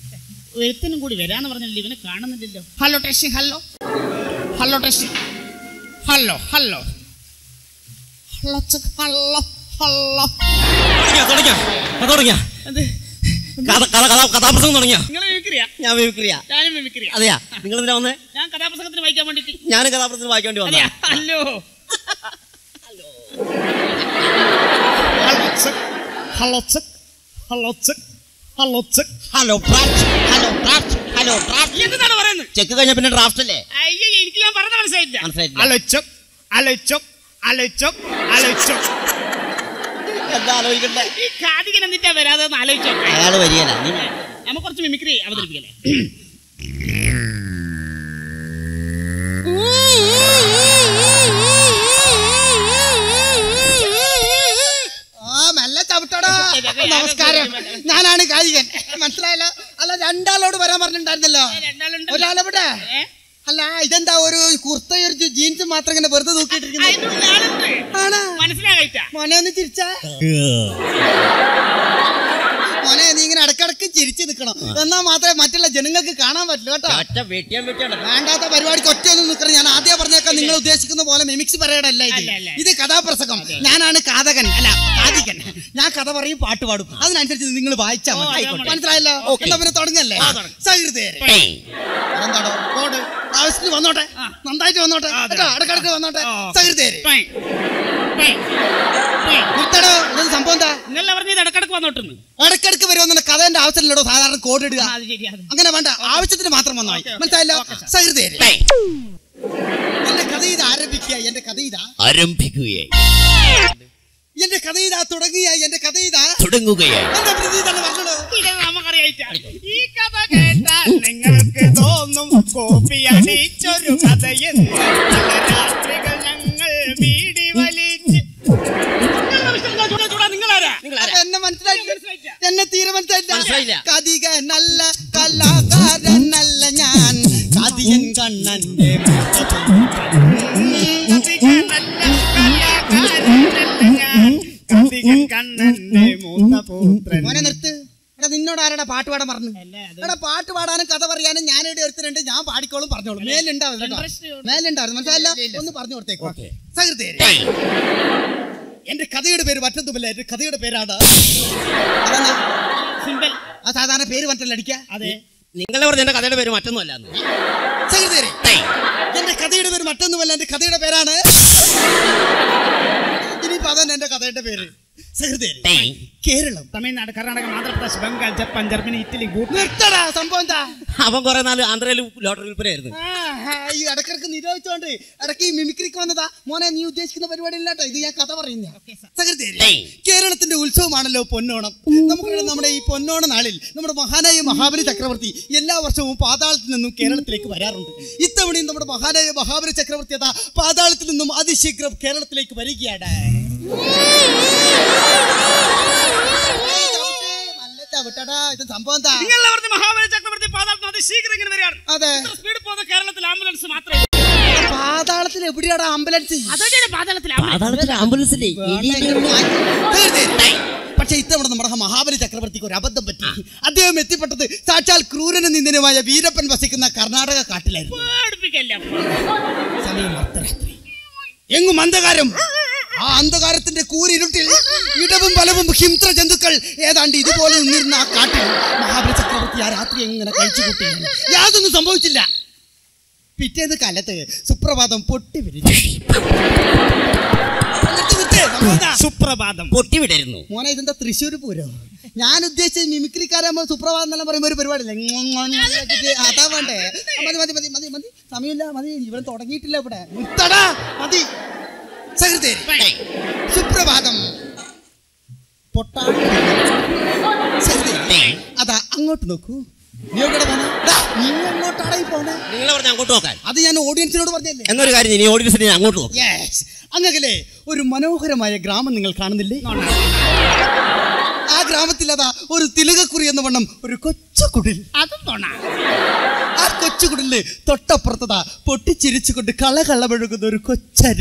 ഒരുത്തനും കൂടി വരാന്ന് പറഞ്ഞില്ല ഇവനെ കാണുന്നില്ലല്ലോ hello testing hello hello testing hello hello hello check hello hello തുടങ്ങിയോ തുടങ്ങിയോ കഥ തുടങ്ങിയ അത് കഥ കഥ കഥ കഥാപ്രസംഗം തുടങ്ങിയ നിങ്ങൾ മിമിക്രിയാ ഞാൻ മിമിക്രിയ ഞാനും മിമിക്രിയാ അതെയാ നിങ്ങൾ എന്തിനാ വന്നേ ഞാൻ കഥാപ്രസംഗത്തിന് വായിക്കാൻ വേണ്ടിട്ട് ഞാനും കഥാപ്രസംഗം വായിക്കാൻ വേണ്ടി അതെയാ വന്നതാ hello hello check hello check hello check hello check hello draft hello draft hello draft എന്താണ് പറയുന്നത് ചെക്ക് കഴിഞ്ഞ പിന്നെ ഡ്രാഫ്റ്റ് അല്ലേ അയ്യോ എനിക്ക് ഞാൻ പറഞ്ഞ മനസ്സിലായില്ല മനസ്സിലായിട്ടില്ല hello check hello check hello check hello check എന്താ ആലോചിക്കണ്ടേ ഈ കാതികൻ എന്നിട്ടാ വരാതെ ആലോചിച്ചോ അയാള് വരികയല്ല നീ നമുക്ക് കുറച്ച് മിമിക്രി അവതരിപ്പിക്കല്ലേ ആ മെല്ലെ ചവിട്ടടാ നമസ്കാരം ഞാനാണ് കായികൻ മനസ്സിലായല്ലോ അല്ല രണ്ടാളോട് വരാൻ പറഞ്ഞിട്ടുണ്ടായിരുന്നല്ലോ രണ്ടാളുണ്ട് ഒരാളെവിടെ ഏ? അല്ല ഇതെന്താ ഒരു കുർത്ത ഒരു ജീൻസ് മാത്രം ഇങ്ങനെ വെറുതെ തൂക്കിയിട്ടിരിക്കുന്നത് അതിനുള്ള ആളുണ്ട് ആണ് മനസ്സിലായിട്ടാ മോനെ ഒന്ന് ചിരിച്ച മോനെ നീ ഇങ്ങനെ ഇടക്കിടക്ക് ചിരിച്ചു നിൽക്കണം എന്നാ മാത്രമേ മറ്റുള്ള ജനങ്ങൾക്ക് കാണാൻ പറ്റുള്ളൂ കേട്ടോ ഒറ്റ വെട്ടിയാൻ വെട്ടിയാണ് വേണ്ടാത്ത പരിപാടിക്ക് ഒറ്റയൊന്നും നിൽക്കണം ഞാൻ ആദ്യം പറഞ്ഞേക്കാം നിങ്ങൾ ഉദ്ദേശിക്കുന്ന പോലെ മിമിക്സ് പറയടല്ല ഇത് അല്ല, അല്ല. ഇത് കഥാപ്രസംഗം ഞാനാണ് കാതകൻ അല്ല കാതികൻ ഞാൻ കഥ പറയും പാട്ട് പാടും അതിനനുസരിച്ച് നിങ്ങൾ വായിച്ചാൽ ഓ, മതി ആയിക്കോട്ടെ. മനസ്സിലായല്ലോ എന്നാ പിന്നെ തുടങ്ങല്ലേ സഹൃദയരെ എന്താടോ കോഡ് ആവശ്യത്തിന് വന്നോട്ടെ നന്നായിട്ട് വന്നോട്ടെ കേട്ടോ ഇടക്കിടക്ക് വന്നോട്ടെ ആ. സഹൃദയരെ പൈ. പൈ. പൈ. നിർത്തടോ ഇത് സംഭവം എന്താ നിങ്ങളെ പറഞ്ഞത് ഇടക്കിടക്ക് വന്നോട്ടുന്നു ഇടക്കിടക്ക് വരുമെന്ന കഥന്റെ ആവശ്യമില്ലടോ സാധാരണ കോഡ് ഇടുക അത് ശരി അത് അങ്ങനെ വേണ്ട ആവശ്യത്തിന് മാത്രം വന്നാൽ ഓക്കേ, ഓക്കേ. മനസ്സിലായല്ലോ ഓക്കേ, സാർ. സഹൃദയരെ എന്റെ കഥ ഇത് ആരംഭിക്കുക എന്റെ കഥ ഇതാ ആരംഭിക്കുകയായി എന്റെ കഥ ഇതാ തുടങ്ങിയ എന്റെ കഥ ഇതാ തുടങ്ങുകയായി എന്താ പ്രതി തന്നെ പറഞ്ഞോളൂ ഇത് നമുക്കറിയായിട്ടാ ഈ കഥ കേട്ടാൽ നിങ്ങൾക്ക് തോന്നും കോപ്പി അടിച്ചൊരു കഥയെന്ന് പല രാത്രികൾ ഞങ്ങൾ വീടി വലിച്ച് നിങ്ങളാരാ അപ്പൊ എന്നെ മനസ്സിലായില്ല മനസ്സിലായില്ല. എന്നെ തീരെ മനസ്സിലായില്ല മനസ്സിലായില്ല. കഥിക നല്ല കലാകാരനല്ല ഞാൻ കഥിയൻ കണ്ണന്റെ കണ്ണന്റെ മൂത്ത പുത്രൻ മോനെ നിർത്ത് എടാ നിന്നോട് ആരാടാ പാട്ട് പാടാൻ പറഞ്ഞു അല്ല, അത് എടാ പാട്ട് പാടാനും കഥ പറയാനും ഞാൻ ഇവിടെ എടുത്തിട്ടുണ്ട് ഞാൻ പാടിക്കോളും പറഞ്ഞോളൂ മേലുണ്ടാവും കേട്ടോ interest ഉണ്ട്. മേലുണ്ടാവും മനസ്സിലായല്ലോ ഒന്ന് പറഞ്ഞു കൊടുത്തേക്കോ സഹൃദയരെ എന്റെ കഥയുടെ പേര് മറ്റൊന്നുമില്ല എന്റെ കഥയുടെ പേരാണ് അതെന്നാ സിമ്പിൾ ആ സാധാരണ പേര് മറ്റല്ല അടിക്ക അതെ നിങ്ങളെ പറഞ്ഞ എന്റെ കഥയുടെ പേര് മറ്റൊന്നുമല്ല സഹൃദയരെ എന്റെ കഥയുടെ പേര് മറ്റൊന്നുമല്ല എന്റെ കഥയുടെ പേരാണ് ഇനിയിപ്പോ അതന്നെ എന്റെ കഥയുടെ പേര് സഹൃദയരെ Keralam Tamil Nadu Karnataka Andhra Pradesh Bengal Japan Germany Italy Bhutan നിർത്തടാ സംഭവം എന്താ അവൻ കുറെ നാല് ആന്ധ്രയിൽ ലോട്ടറി വിൽപ്പനയായിരുന്നു ആ, ആ, ഈ ഇടക്കിടക്ക് നിരോധിച്ചോണ്ട് ഇടയ്ക്ക് ഈ മിമിക്രിക്ക് വന്നതാ മോനെ നീ ഉദ്ദേശിക്കുന്ന പരിപാടി ഇല്ലാട്ടോ ഇത് ഞാൻ കഥ പറയുന്ന സഹൃദയരെ കേരളത്തിന്റെ ഉത്സവമാണല്ലോ പൊന്നോണം നമുക്കറിയാം നമ്മുടെ ഈ പൊന്നോണ നാളിൽ നമ്മുടെ മഹാനായ മഹാബലി ചക്രവർത്തി എല്ലാ വർഷവും പാതാളത്തിൽ നിന്നും കേരളത്തിലേക്ക് വരാറുണ്ട് ഇത്തവണയും നമ്മുടെ മഹാനായ മഹാബലി ചക്രവർത്തി അതാ പാതാളത്തിൽ നിന്നും അതിശീഘ്രം കേരളത്തിലേക്ക് വരികയാണ് ചവിട്ട്, നല്ല ചവിട്ടടാ. ഇത് സംഭവം എന്താ നിങ്ങളെ പറഞ്ഞ മഹാബലി ചക്രവർത്തി പാതാളത്തിൽ അതിശീഘ്രം ഇങ്ങനെ വരികയാണ് അതെ ഇത്ര സ്പീഡ് പോകുന്ന കേരളത്തിൽ ആംബുലൻസ് മാത്രമേ പാതാളത്തിൽ എവിടെയാടാ ആംബുലൻസ് അതൊക്കെയാണ് പാതാളത്തിൽ പാതാളത്തിലെ ആംബുലൻസിലെ പക്ഷെ ഇത്തവണ നമ്മുടെ മഹാബലി ചക്രവർത്തിക്ക് ഒരു അബദ്ധം പറ്റി അദ്ദേഹം എത്തിപ്പെട്ടത് സാക്ഷാൽ ക്രൂരനും നിന്ദനുമായ വീരപ്പൻ വസിക്കുന്ന കർണാടക കാട്ടിലായിരുന്നു പേടിപ്പിക്കല്ല സമയം അർദ്ധരാത്രി എങ്ങും അന്ധകാരം ആ അന്ധകാരത്തിന്റെ കൂരിരുട്ടിൽ ഇടവും വലവും ഹിംസ്ര ജന്തുക്കൾ ഏതാണ്ട് ഇതുപോലെ നിന്നിരുന്ന ആ കാട്ടിൽ മഹാബലി ചക്രവർത്തി ആ രാത്രി എങ്ങനെ കഴിച്ചു കൂട്ടിയാണ് യാതൊന്നും സംഭവിച്ചില്ല പിറ്റേന്ന് കാലത്ത് സുപ്രഭാതം പൊട്ടി വിരിഞ്ഞു നിർത്ത് നിർത്ത്, സംഭവം എന്താ? സുപ്രഭാതം പൊട്ടിവിടരുന്നു മോനെ ഇതെന്താ തൃശ്ശൂർ പൂരം ഞാൻ ഉദ്ദേശിച്ചത് മിമിക്രിക്കാരാകുമ്പോൾ സുപ്രഭാതം എന്നെല്ലാം പറയുമ്പോൾ ഒരു പരിപാടിയില്ല അതാ വേണ്ടേ ആ, മതി മതി മതി മതി മതി സമയമില്ല മതി ഇവിടെ തുടങ്ങിയിട്ടില്ല ഇവിടെ നിർത്തടാ മതി സഹൃദയരെ സുപ്രഭാതം പൊട്ടാണ് സഹൃദയരെ അതാ അങ്ങോട്ട് നോക്കൂ നീ എവിടെ പോണേ ദാ, നീ അങ്ങോട്ടാണ് ഈ പോണേ നിങ്ങളെ പറഞ്ഞ അങ്ങോട്ട് നോക്കാൻ അത് ഞാൻ ഓഡിയൻസിനോട് പറഞ്ഞല്ലേ എന്നൊരു കാര്യം ഇനി ഓഡിയൻസിനെ ഞാൻ അങ്ങോട്ട് നോക്കും യെസ് അങ്ങകലെ ഒരു മനോഹരമായ ഗ്രാമം നിങ്ങൾ കാണുന്നില്ലേ ആ ഗ്രാമത്തിൽ അതാ ഒരു തിലകക്കുറി എന്ന വണ്ണം ഒരു കൊച്ചുകുടിൽ അതും തോണ ആ കൊച്ചുകുടില് തൊട്ടപ്പുറത്തതാ പൊട്ടിച്ചിരിച്ചുകൊണ്ട് കള കളമെഴുകുന്ന ഒരു കൊച്ചരു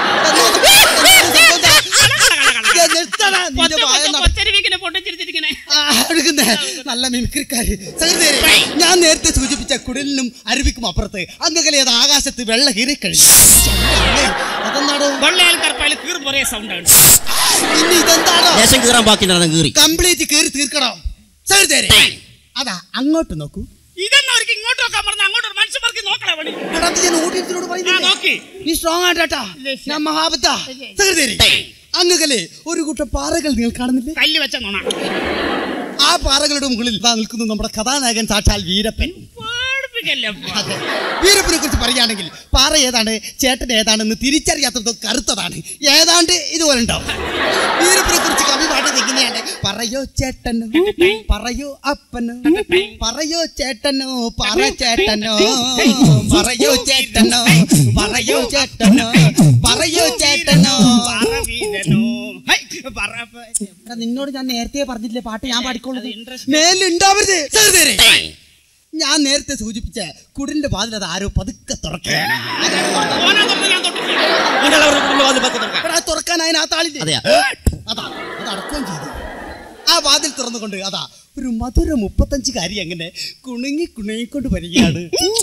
നിർത്തടാ നിന്റെ വായ നട- കൊച്ചരിവിങ്ങനെ പൊട്ടിച്ചിരിച്ചിരിക്കണേ ആ എടുക്കുന്നേ നല്ല മിമിക്രിക്കാര് സഹൃദയരെ ഞാൻ നേരത്തെ സൂചിപ്പിച്ച കുടലിനും അരുവിക്കും അപ്പുറത്ത് അങ്ങകലെ അത് ആകാശത്ത് വെള്ള കീറിക്കഴിഞ്ഞു അതെന്താടോ വെള്ളയാൽ കറുപ്പായാലും കീറും ഒരേ സൗണ്ടാണ് ഇനി ഇതെന്താണോ ദേശം കീറാൻ ബാക്കിണ്ടായിരുന്നു കീറി കംപ്ലീറ്റ് കീറി തീർക്കണോ സഹൃദയരെ അതാ അങ്ങോട്ട് നോക്കൂ ഇതെന്നാ അവർക്ക് ഇങ്ങോട്ട് നോക്കാൻ പറഞ്ഞ അങ്ങോട്ട് ഒരു മനുഷ്യന്മാർക്ക് നോക്കണേ പണി എടാ, ഇത് ഞാൻ ഓഡിയൻസിനോട് ആ പറയുന്നില്ലേ? നോക്കി നീ സ്ട്രോങ് ആട്ടാ ഞാൻ മഹാബത്ത സഹൃദയരെ അങ്ങകലെ ഒരു കൂട്ടം പാറകൾ നിങ്ങൾ കാണുന്നില്ലേ കല്ല് വെച്ച നോണ ആ പാറകളുടെ മുകളിൽ ദാ നിൽക്കുന്നു നമ്മുടെ കഥാനായകൻ സാക്ഷാൽ വീരപ്പൻ പേടിപ്പിക്കല്ലപ്പാ. അതെ വീരപ്പനെ കുറിച്ച് പറയുകയാണെങ്കിൽ പാറ ഏതാണ് ചേട്ടൻ ഏതാണെന്ന് തിരിച്ചറിയാത്തത് കറുത്തതാണ് ഏതാണ്ട് ഇതുപോലെ ഉണ്ടാവും വീരപ്പനെ കുറിച്ച് കവി പാടുന്നത് എങ്ങനെയാണ് പറയോ ചേട്ടനോ പറയോ അപ്പനോ പറയോ ചേട്ടനോ പറ ചേട്ടനോ പറയോ ചേട്ടനോ പറയോ ചേട്ടനോ പറയോ ചേട്ടനോ പറ വീരനോ. ഹൈ, പറ പ- എടാ, നിന്നോട് ഞാൻ നേരത്തെ പറഞ്ഞില്ലേ പാട്ട് ഞാൻ പാടിക്കോളൂ അത് interest മേലുണ്ടാവരുത് സഹോദരരെ ഞാൻ നേരത്തെ സൂചിപ്പിച്ച കുടിലിന്റെ വാതിൽ അത് ആരോ പതുക്കെ തുറക്കുകയാണ് ഓനാ തുറന്ന് ഞാൻ തൊട്ടില്ല. എടാ, തുറക്കാൻ അതിനകത്ത് ആളില്ലേ അതെയാ അതാ അത് അടക്കുകയും ചെയ്തു ആ വാതിൽ തുറന്നുകൊണ്ട് അതാ ഒരു മധുര മുപ്പത്തഞ്ച് കാരി അങ്ങനെ കുണുങ്ങി കുണുങ്ങിക്കൊണ്ട് വരികയാണ്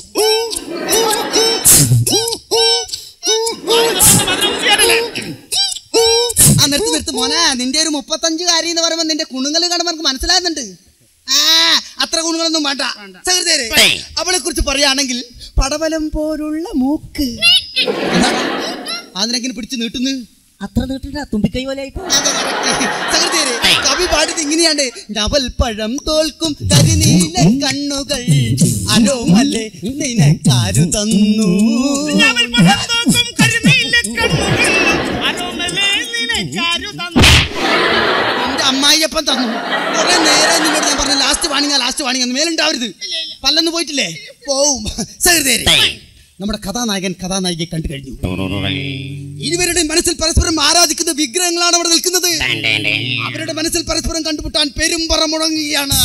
ആ നിർത്ത് നിർത്ത് മോനെ നിന്റെ ഒരു മുപ്പത്തഞ്ച് കാരി എന്ന് പറയുമ്പോ നിന്റെ കുണുങ്ങൽ കാണുമ്പോൾ നമുക്ക് മനസ്സിലാകുന്നുണ്ട് ആ അത്ര കുണുങ്ങളൊന്നും വേണ്ട സഹൃദയരെ അവളെ കുറിച്ച് പറയുകയാണെങ്കിൽ പടവലം പോലുള്ള മൂക്ക് അതിനെങ്ങനെ പിടിച്ച് നീട്ടുന്നു അത്ര നീട്ടില്ല തുമ്പിക്കൈ പോലെ ആയിട്ട് അതെ, correct. സഹൃദയരെ, കവി പാടിയത് ഇങ്ങനെയാണ് നവൽ പഴം തോൽക്കും കരിനീല കണ്ണുകൾ അരോമല്ലേ നിനക്കാരു തന്നു അവൻ പഴം തോക്കും കരിനീല കണ്ണുകൾ. അരോമലേ നിനക്കാരു തന്നു. എന്റെ അമ്മായിയപ്പൻ തന്നു കുറെ നേരം നിന്നോട് ഞാൻ പറഞ്ഞു ലാസ്റ്റ് വാണിങ്ങ ലാസ്റ്റ് വാണിങ്ങ മേലുണ്ടാവരുത് പല്ലൊന്നും പോയിട്ടില്ലേ പോവും സഹൃദയരെ നമ്മുടെ കഥാനായകൻ കഥാനായികയെ കണ്ടു കഴിഞ്ഞു ഇരുവരുടെ മനസ്സിൽ പരസ്പരം ആരാധിക്കുന്ന വിഗ്രഹങ്ങളാണ് അവിടെ നിൽക്കുന്നത് അവരുടെ മനസ്സിൽ പരസ്പരം കണ്ടുമുട്ടാൻ പെരുമ്പറ മുടങ്ങുകയാണ്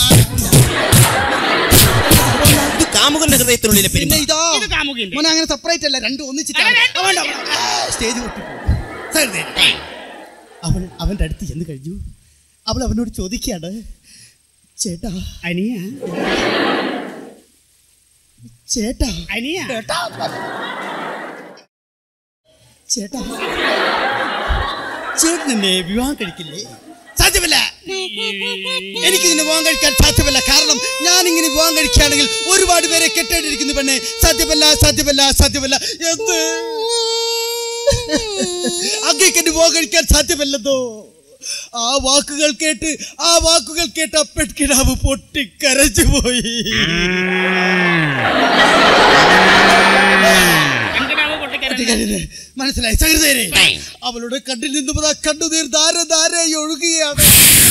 ഇത് കാമുകന്റെ ഹൃദയത്തിനുള്ളിലെ പിന്നെ പെരുമ ഇതോ ഇത് കാമുകിന്റെ. മോനെ അങ്ങനെ സെപ്പറേറ്റ് അല്ല രണ്ടും ഒന്നിച്ചിട്ടാണ് അല്ല, രണ്ടും അവൻ അവൻ- സ്റ്റേജ് പൊട്ടിപ്പോയി. സഹൃദയരെ, അവൻ അവന്റെ അടുത്ത് ചെന്ന് കഴിഞ്ഞു അവൾ അവനോട് ചോദിക്കുകയാണ് ചേട്ടാ അനിയ ചേട്ടാ അനിയ ചേട്ടാ ചേട്ടാ ചേട്ടൻ എന്നെ വിവാഹം കഴിക്കില്ലേ സാധ്യമല്ല എനിക്ക് ഇതിന് വിവാഹം കഴിക്കാൻ സാധ്യമല്ല കാരണം ഞാൻ ഇങ്ങനെ വിവാഹം കഴിക്കുകയാണെങ്കിൽ ഒരുപാട് പേരെ കെട്ടേണ്ടിരിക്കുന്നു പെണ്ണെ സാധ്യമല്ല സാധ്യമല്ല സാധ്യമല്ല എന്ത് അങ്ങേക്ക് എന്നെ വിവാഹം കഴിക്കാൻ സാധ്യമല്ലെന്നോ ആ വാക്കുകൾ കേട്ട് ആ വാക്കുകൾ കേട്ട് ആ പെൺകിടാവ് പൊട്ടിക്കരച്ചു പോയി പെൺകിടാവ് പൊട്ടിക്കരഞ്ഞു. ഒറ്റക്കാരന് മനസ്സിലായി സഹൃദയരെ അവളുടെ കണ്ണിൽ നിന്നും അതാ കണ്ണുനീർ ധാര ധാരയായി ഒഴുകുകയാണ്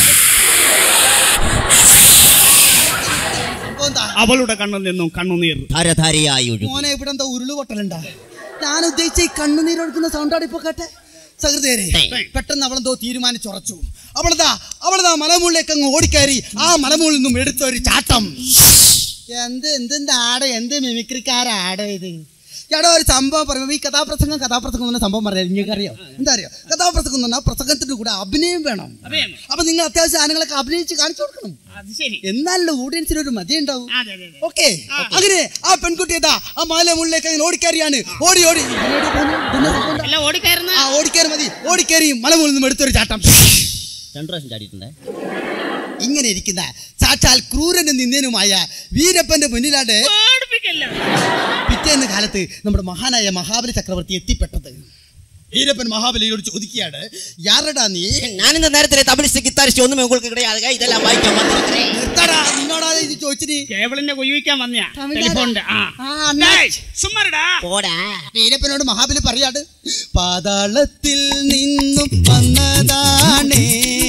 എന്താ? അവളുടെ കണ്ണിൽ നിന്നും കണ്ണുനീർ ധാരധാരയായി ഒഴുകി മോനെ ഇവിടെ എന്താ ഉരുള് പൊട്ടലുണ്ടാ ഞാൻ ഉദ്ദേശിച്ച ഈ കണ്ണുനീർ ഒഴുക്കുന്ന സൗണ്ടാണ് ഇപ്പൊ കേട്ടെ സഹൃദയരെ പെട്ടെന്ന് അവളെന്തോ തീരുമാനിച്ചുറച്ചു അവളതാ അവളതാ മലമുകളിലേക്ക് അങ്ങ് ഓടിക്കയറി ആ മലമുകളിൽ നിന്നും എടുത്ത ഒരു ചാട്ടം എന്ത് എന്തിന്റെ ആടോ എന്ത് മിമിക്രിക്കാരാടോ ഇത് എടാ ഒരു സംഭവം പറയുമ്പോൾ ഈ കഥാപ്രസംഗം കഥാപ്രസംഗം എന്ന സംഭവം പറയാം നിങ്ങൾക്ക് അറിയോ എന്താ അറിയോ കഥാപ്രസംഗം എന്ന് പറഞ്ഞാൽ പ്രസംഗത്തിന്റെ കൂടെ അഭിനയം വേണം അതെ അപ്പൊ നിങ്ങൾ അത്യാവശ്യം സാധനങ്ങളൊക്കെ അഭിനയിച്ച് കാണിച്ചു കൊടുക്കണം അത് ശരി എന്നാലല്ലോ ഓഡിയൻസിന് ഒരു മതി ഉണ്ടാവും അതെ അതെ അതെ ഓക്കെ അങ്ങനെ ആ പെൺകുട്ടി ഏതാ ആ മാല മുള്ളിലേക്ക് അങ്ങനെ ഓടിക്കയറിയാണ് ഓടി ഓടി ഇതിനോട് പോന്നു. ഇതിനെ കൊണ്ട് അല്ല ഓടിക്കയറുന്ന ആ ഓടിക്കയറി മതി ഓടിക്കയറി മലമുകളിൽ നിന്നും എടുത്തൊരു ചാട്ടം രണ്ടു പ്രാവശ്യം ചാടിയിട്ടുണ്ടേ ഇങ്ങനെ ഇരിക്കുന്ന സാക്ഷാൽ ക്രൂരനും നിന്ദനുമായ വീരപ്പന്റെ മുന്നിലാണ് പേടിപ്പിക്കല്ല പിറ്റേന്ന് കാലത്ത് നമ്മുടെ മഹാനായ മഹാബലി ചക്രവർത്തി എത്തിപ്പെട്ടത് വീരപ്പൻ മഹാബലിയോട് ചോദിക്കുകയാണ് യാരടാ നീ ഞാനിന്ന് നേരത്തെ തമിഴ് ഗിത്താരിസ്റ്റ് ഒന്നും உங்களுக்கு கிடையாது ഇതെല്ലാം വായിക്കാൻ വന്നിരിக்கிறேன் നിർത്തടാ നിന്നോടാ ഇത് ചോദിച്ചിന് കേബിളിനെ കൊയ്യിക്കാൻ വന്നയാ തമിഴ്നാട്. ടെലിഫോണിന്റെ ആ ആ, അണ്ണാ. ഡേയ്, സുമ്മാരെടാ. പോടാ വീരപ്പനോട് മഹാബലി പറയാണ് പാതാളത്തിൽ നിന്നും വന്നതാണേ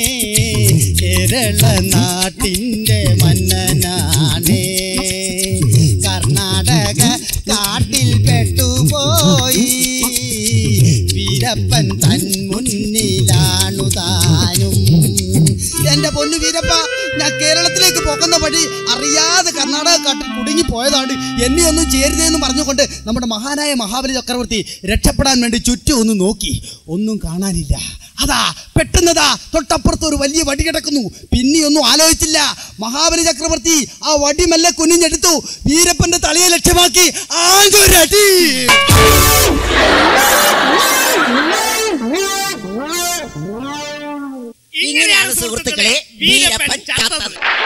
കേരള നാട്ടിന്റെ മന്നനാണേ കർണാടക കാട്ടിൽ പെട്ടുപോയി വീരപ്പൻ തൻ മുന്നിലാണു താനും എന്റെ പൊന്നു വീരപ്പ ഞാൻ കേരളത്തിലേക്ക് പോകുന്ന വഴി അറിയാതെ കർണാടക കാട്ടിൽ കുടുങ്ങി പോയതാണ് എന്നെ ഒന്നും ചേരുതെന്ന് പറഞ്ഞുകൊണ്ട് നമ്മുടെ മഹാനായ മഹാബലി ചക്രവർത്തി രക്ഷപ്പെടാൻ വേണ്ടി ചുറ്റും ഒന്ന് നോക്കി ഒന്നും കാണാനില്ല അതാ പെട്ടെന്നതാ തൊട്ടപ്പുറത്ത് ഒരു വലിയ വടി കിടക്കുന്നു പിന്നെയൊന്നും ആലോചിച്ചില്ല മഹാബലി ചക്രവർത്തി ആ വടി മെല്ലെ കുനിഞ്ഞെടുത്തു വീരപ്പന്റെ തലയെ ലക്ഷ്യമാക്കി ആഞ്ഞൊരടി ഇങ്ങനെയാണ് സുഹൃത്തുക്കളെ വീരപ്പൻ ചാത്തത്